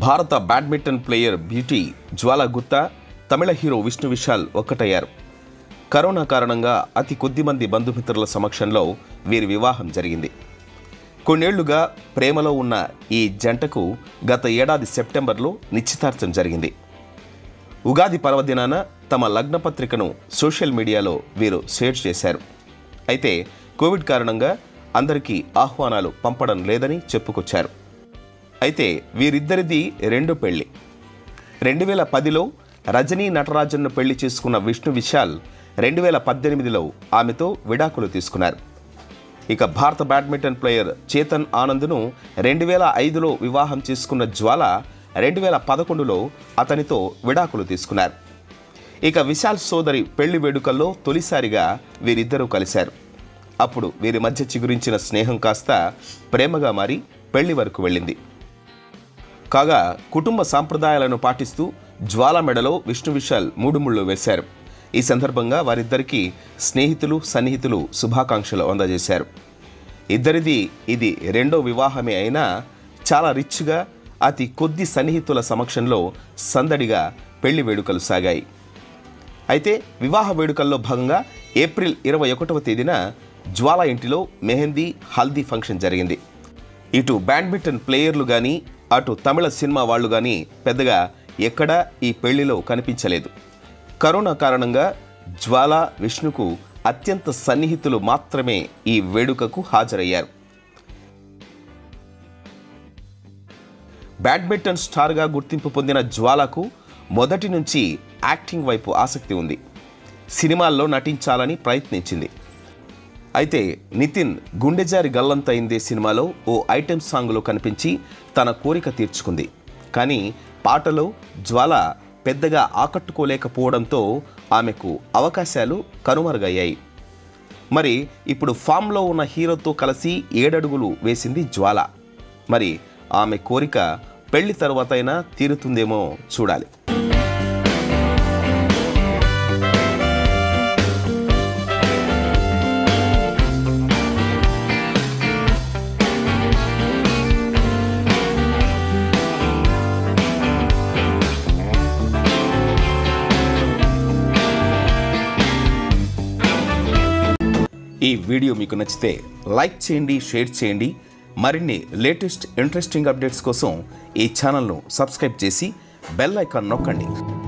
భారత badminton player beauty Jwala Gutta తమిళ hero Vishnu Vishal ఒక్కటయ్యారు కరోనా కారణంగా అతి కొద్ది మంది బంధుమిత్రుల సమక్షంలో వీరి వివాహం జరిగింది కొన్నేళ్లుగా ప్రేమలో ఉన్న ఈ జంటకు గత ఏడాది సెప్టెంబర్లో నిశ్చితార్థం జరిగింది ఉగాది పర్వదినాన తమ లగ్న పత్రికను సోషల్ మీడియాలో వీరు షేర్ చేశారు అయితే కోవిడ్ కారణంగా అందరికీ ఆహ్వానాలు పంపడం లేదని చెప్పుకొచ్చారు అయితే వీరిద్దరిది రెండో పెళ్లి రెండు వేల పదిలో రజనీ నటరాజన్ను పెళ్లి చేసుకున్న విష్ణు విశాల్ రెండు వేల పద్దెనిమిదిలో ఆమెతో విడాకులు తీసుకున్నారు ఇక భారత బ్యాడ్మింటన్ ప్లేయర్ చేతన్ ఆనంద్ను రెండు వేల ఐదులో వివాహం చేసుకున్న జ్వాల రెండు వేల పదకొండులో అతనితో విడాకులు తీసుకున్నారు ఇక విశాల్ సోదరి పెళ్లి వేడుకల్లో తొలిసారిగా వీరిద్దరూ కలిశారు అప్పుడు వీరి మధ్య చిగురించిన స్నేహం కాస్త ప్రేమగా మారి పెళ్లి వరకు వెళ్ళింది కాగా కుటుంబ సాంప్రదాయాలను పాటిస్తూ జ్వాల మెడలో విష్ణు విశాల్ మూడు ముళ్ళు వేశారు ఈ సందర్భంగా వారిద్దరికీ స్నేహితులు సన్నిహితులు శుభాకాంక్షలు అందజేశారు ఇద్దరిది ఇది రెండో వివాహమే అయినా చాలా రిచ్గా అతి కొద్ది సన్నిహితుల సమక్షంలో సందడిగా పెళ్లి వేడుకలు సాగాయి అయితే వివాహ వేడుకల్లో భాగంగా ఏప్రిల్ ఇరవై ఒకటవ తేదీన జ్వాల ఇంటిలో మెహందీ హల్దీ ఫంక్షన్ జరిగింది ఇటు బ్యాడ్మింటన్ ప్లేయర్లు కానీ అటు తమిళ సినిమా వాళ్ళు కానీ పెద్దగా ఎక్కడా ఈ పెళ్లిలో కనిపించలేదు కరోనా కారణంగా జ్వాల విష్ణుకు అత్యంత సన్నిహితులు మాత్రమే ఈ వేడుకకు హాజరయ్యారు బ్యాడ్మింటన్ స్టార్గా గుర్తింపు పొందిన జ్వాలకు మొదటి నుంచి యాక్టింగ్ వైపు ఆసక్తి ఉంది సినిమాల్లో నటించాలని ప్రయత్నించింది అయితే నితిన్ గుండెజారి గల్లంతైందే సినిమాలో ఓ ఐటెం సాంగ్లో కనిపించి తన కోరిక తీర్చుకుంది కానీ పాటలో జ్వాల పెద్దగా ఆకట్టుకోలేకపోవడంతో ఆమెకు అవకాశాలు కనుమరుగయ్యాయి మరి ఇప్పుడు ఫామ్లో ఉన్న హీరోతో కలిసి ఏడడుగులు వేసింది జ్వాల మరి ఆమె కోరిక పెళ్లి తర్వాతైనా తీరుతుందేమో చూడాలి ఈ వీడియో మీకు నచ్చితే లైక్ చేయండి షేర్ చేయండి మరిన్ని లేటెస్ట్ ఇంట్రెస్టింగ్ అప్డేట్స్ కోసం ఈ ఛానల్ను సబ్స్క్రైబ్ చేసి బెల్ ఐకాన్ నొక్కండి